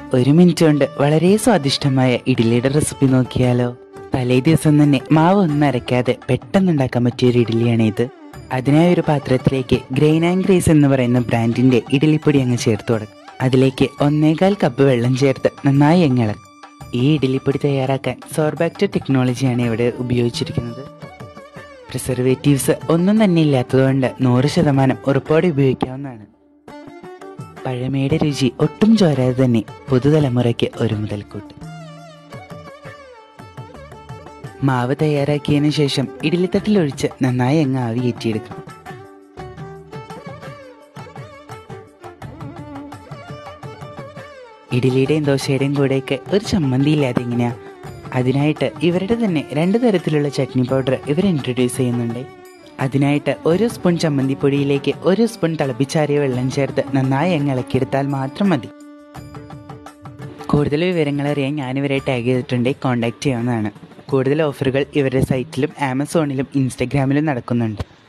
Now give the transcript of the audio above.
ഒരു മിനിറ്റ് കൊണ്ട് വളരെ സ്വാദിഷ്ടമായ ഇഡ്ഡലിയുടെ റെസിപ്പി നോക്കിയാലോ തലേ ദിവസം തന്നെ മാവ് ഒന്നും അരയ്ക്കാതെ പെട്ടെന്ന് ഉണ്ടാക്കാൻ പറ്റിയ ഒരു ഇഡ്ഡലിയാണ് ഇത് അതിനായി ഒരു പാത്രത്തിലേക്ക് ഗ്രെയിൻ ആൻഡ് ഗ്രേസ് എന്ന് പറയുന്ന ബ്രാൻഡിന്റെ ഇഡ്ഡലിപ്പൊടി അങ്ങ് ചേർത്ത് കൊടുക്കും അതിലേക്ക് ഒന്നേകാൽ കപ്പ് വെള്ളം ചേർത്ത് നന്നായി അങ്ങ് ഇളക്കും ഈ ഇഡ്ഡലിപ്പൊടി തയ്യാറാക്കാൻ സോർബാക്ടർ ടെക്നോളജിയാണ് ഇവിടെ ഉപയോഗിച്ചിരിക്കുന്നത് പ്രിസർവേറ്റീവ്സ് ഒന്നും തന്നെ ഇല്ലാത്തതുകൊണ്ട് നൂറ് ശതമാനം ഉറപ്പോടെ ഉപയോഗിക്കാവുന്നതാണ് പഴമയുടെ രുചി ഒട്ടും ചോരാതെ തന്നെ പുതുതലമുറയ്ക്ക് ഒരു മുതൽക്കൂട്ട് മാവ് തയ്യാറാക്കിയതിനു ശേഷം ഇഡ്ഡലിത്തട്ടിൽ ഒഴിച്ച് നന്നായി അങ്ങ് ആവി കയറ്റിയെടുക്കണം ഇഡ്ഡലിയുടെയും ദോശയുടെയും കൂടെയൊക്കെ ഒരു ചമ്മന്തി ഇല്ലാതെ എങ്ങനെയാ അതിനായിട്ട് ഇവരുടെ തന്നെ രണ്ട് തരത്തിലുള്ള ചട്നി പൗഡർ ഇവർ ഇൻട്രൊഡ്യൂസ് ചെയ്യുന്നുണ്ട് അതിനായിട്ട് ഒരു സ്പൂൺ ചമ്മന്തിപ്പൊടിയിലേക്ക് ഒരു സ്പൂൺ തിളപ്പിച്ചാറിയ വെള്ളം ചേർത്ത് നന്നായി അങ്ങ് ഇളക്കിയെടുത്താൽ മാത്രം മതി കൂടുതൽ വിവരങ്ങൾ അറിയാൻ ഞാനിവരെ ടാഗ് ചെയ്തിട്ടുണ്ട് കോൺടാക്ട് ചെയ്യാവുന്നതാണ് കൂടുതൽ ഓഫറുകൾ ഇവരുടെ സൈറ്റിലും ആമസോണിലും ഇൻസ്റ്റഗ്രാമിലും നടക്കുന്നുണ്ട്